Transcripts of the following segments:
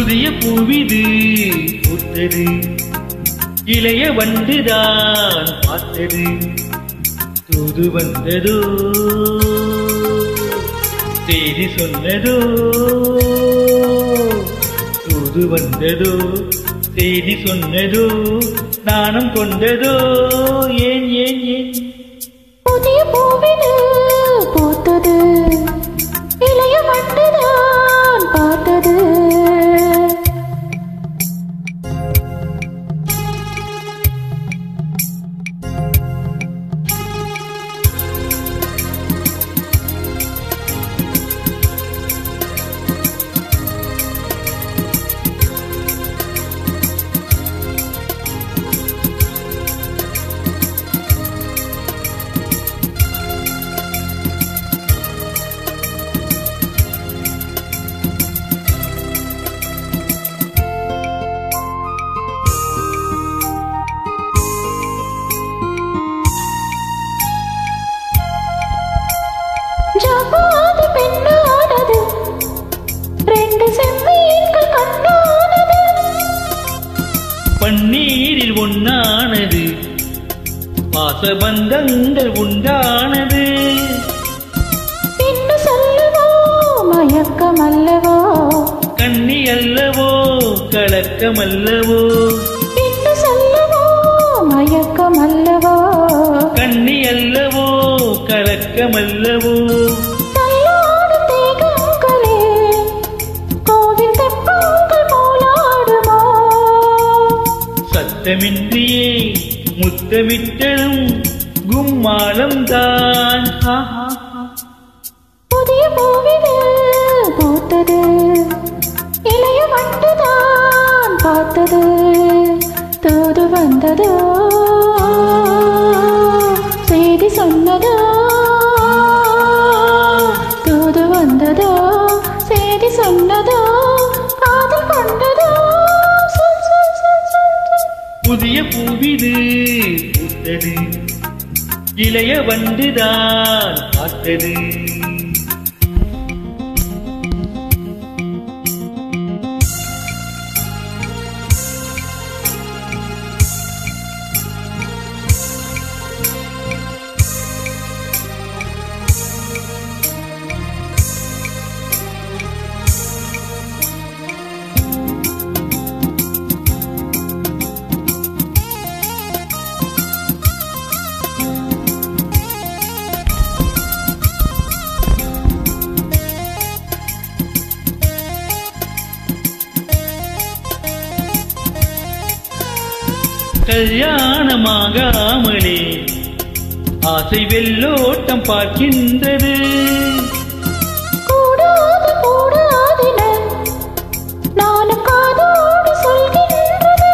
புதிய பூவிது பூத்தது இளைய வந்துதான் பார்த்தது தூது வந்ததோ செய்தி சொன்னதோ தூது வந்ததோ செய்தி சொன்னதோ நாணம் கொண்டதோ ஏன் ஏன் ஏன் புதிய பூவிது பூத்தது இளைய வண்டுதான் பார்த்தது ஜபாதி பெண்ணானது ரெண்டு செம்மீன்கள் கண்ணானது பன்னீரில் ஒன்னானது பாசபந்தங்கள் உண்டானது பின்னு சொல்லவோ மயக்கம் அல்லவோ கண்ணி அல்லவோ கலக்கம் அல்லவோ பின்னு சொல்லவோ மயக்கம் அல்லவோ கண்ணி அல்லவோ கலக்கம் அல்லவோ தள்ளாத தேகங்களே கோவில் தெப்பங்கள் போலாடுமோ சத்தமின்றியே முத்தமிட்டதும் கும்மாளம் தான் புதிய பூவிது பூத்தது இளைய வண்டுதான் பார்த்தது தூது வந்ததோ செய்தி சொன்னதோ தூது வந்ததோ செய்தி சொன்னதோ காதல் கொண்டதோ சொல், சொல், சொல், சொல், சொல். புதிய பூவிது பூத்தது இளைய வந்துதான் பார்த்தது கல்யாணமாகாமலே ஆசை வெள்ளோட்டம் பார்க்கின்றது கூடாது கூடாதென நானும் காதோடு சொல்கின்றது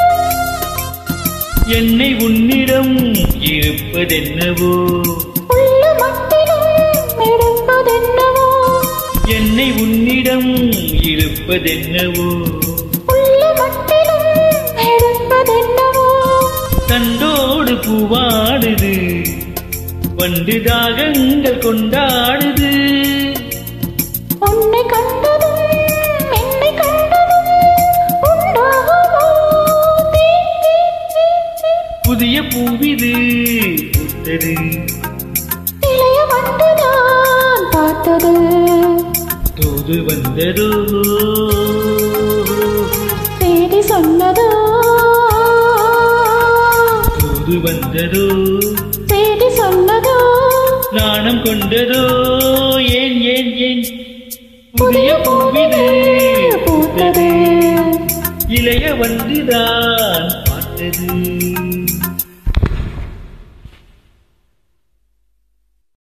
என்னை உன்னிடம் இருப்பதென்னவோ உள்ள மட்டிலும் எடுப்பதென்னவோ என்னை உன்னிடம் இருப்பதென்னவோ உள்ள மட்டிலும் எடுப்பதென்னவோ கண்டோடு பூவாடுது வண்டு தாகங்கள் கொண்டாடுது உன்னை கண்டதும் என்னை கண்டதும் உண்டாகுமோ தீ, தீ, தீ, தீ. புதிய பூவிது பூத்தது இளைய வண்டுதான் பார்த்தது தூது வந்ததோ செய்தி சொன்னதோ தூது வந்ததோ செய்தி சொன்னதோ நாணம் கொண்டதோ ஏன் ஏன் ஏன் புதிய பூவிது பூத்தது பூத்தது இளைய வந்துதான் பார்த்தது